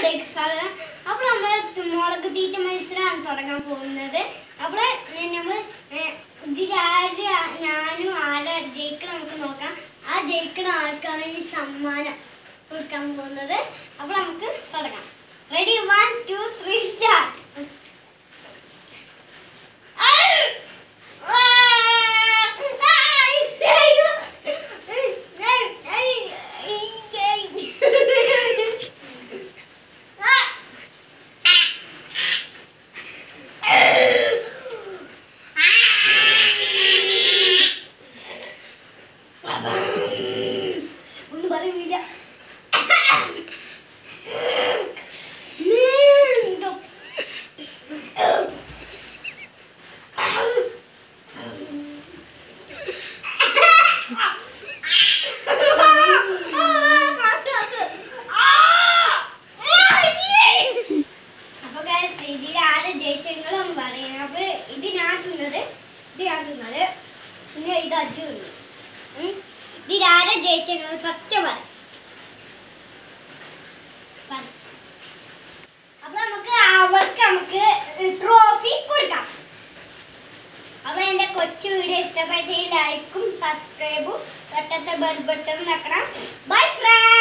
വീഡിയോയിലേക്ക് സ്വാഗതം അപ്പോൾ നമ്മൾ മുളക് തീറ്റ മത്സരമാണ് തുടങ്ങാൻ പോകുന്നത് അപ്പോൾ നമ്മൾ ഇതിലാര് ഞാനും ആരാ ജയിക്കണം നമുക്ക് നോക്കാം ആ ജയിക്കുന്ന ആൾക്കാണ് ഈ സമ്മാനം കൊടുക്കാൻ പോകുന്നത് അപ്പോൾ നമുക്ക് തുടങ്ങാം ready one two three start ഒന്നും പറയുന്നില്ല എന്തോ അപ്പൊ guys, ഇതിൽ ആര് ജയിച്ചെങ്കിലും പറയുന്നത് അപ്പൊ ഇത് ഞാൻ തിന്നത് ഇത് ഞാൻ തിന്നത് പിന്നെ ഇത് അജു തിന്നു ഉം. ഇതിൽ ആരെ ജയിച്ചെങ്കിലും സത്യം പറ പറ. അപ്പൊ നമുക്ക് അവർക്ക് നമുക്ക് ട്രോഫി കൊടുക്കാം അപ്പൊ എന്റെ കൊച്ചു വീഡിയോ ഇഷ്ടപ്പെട്ടെങ്കിൽ ലൈക്കും സബ്സ്ക്രൈബും തൊട്ടത്തെ ബെൽ ബട്ടൺ വെക്കണം ബൈ ഫ്രണ്ട്സ്